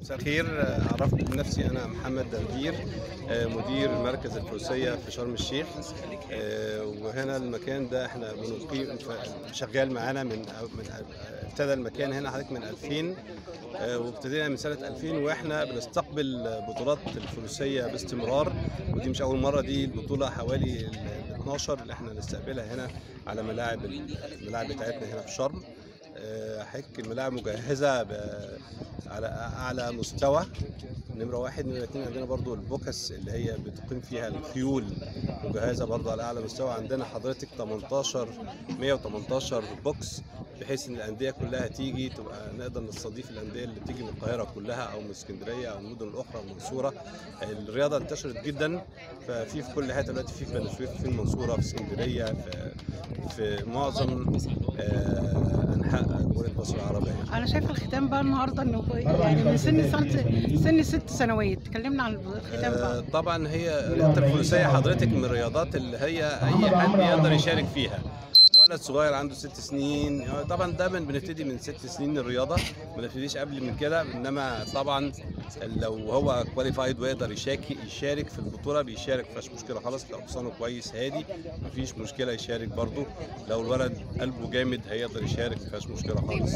مساء الخير عرفت بنفسي انا محمد دردير مدير مركز الفروسيه في شرم الشيخ وهنا المكان ده احنا بنقيم شغال معانا من من ابتدى المكان هنا حضرتك من 2000 وابتدينا من سنه 2000 واحنا بنستقبل بطولات الفروسيه باستمرار ودي مش اول مره دي البطوله حوالي ال 12 اللي احنا نستقبلها هنا على ملاعب الملاعب بتاعتنا هنا في شرم حضرتك الملاعب مجهزه على اعلى مستوى نمره واحد نمره اتنين عندنا برضو البوكس اللي هي بتقيم فيها الخيول مجهزه برضو على اعلى مستوى عندنا حضرتك 18 118 بوكس بحيث ان الانديه كلها تيجي تبقى نقدر نستضيف الانديه اللي بتيجي من القاهره كلها او من اسكندريه او المدن الاخرى المنصوره الرياضه انتشرت جدا ففي في كل حته دلوقتي في في بني سويف في المنصوره في اسكندريه في في معظم انحاء جمهوريه مصر العربيه انا شايفه الختام بقى النهارده انه يعني من سن سنة سن ست سنوات اتكلمنا عن الختام بقى طبعا هي رياضه الفروسيه حضرتك من الرياضات اللي هي اي حد يقدر يشارك فيها ولد صغير عنده ست سنين طبعا دايما بنبتدي من ست سنين الرياضه ما نبتديش قبل من كده انما طبعا لو هو كواليفايد ويقدر يشارك يشارك في البطوله بيشارك مفيش مشكله خالص لو حصانه كويس هادي مفيش مشكله يشارك برضه لو الولد قلبه جامد هيقدر يشارك مفيش مشكله خالص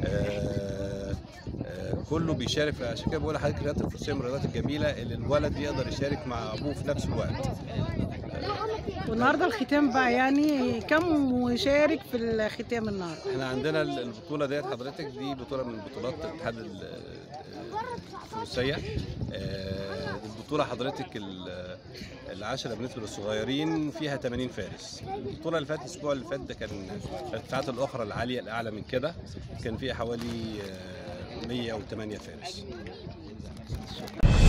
آه آه كله بيشارك عشان كده بقول لحضرتك رياضه الفروسيه من الرياضات الجميله اللي الولد يقدر يشارك مع ابوه في نفس الوقت والنهارده الختام بقى يعني كم مشارك في الختام النهارده؟ احنا عندنا البطوله ديت حضرتك دي بطوله من بطولات الاتحاد الفروسيه البطوله حضرتك العشرة بالنسبه للصغيرين فيها 80 فارس البطوله اللي فاتت الاسبوع اللي فات ده كان الارتفاعات الاخرى العاليه الاعلى من كده كان فيها حوالي 108 فارس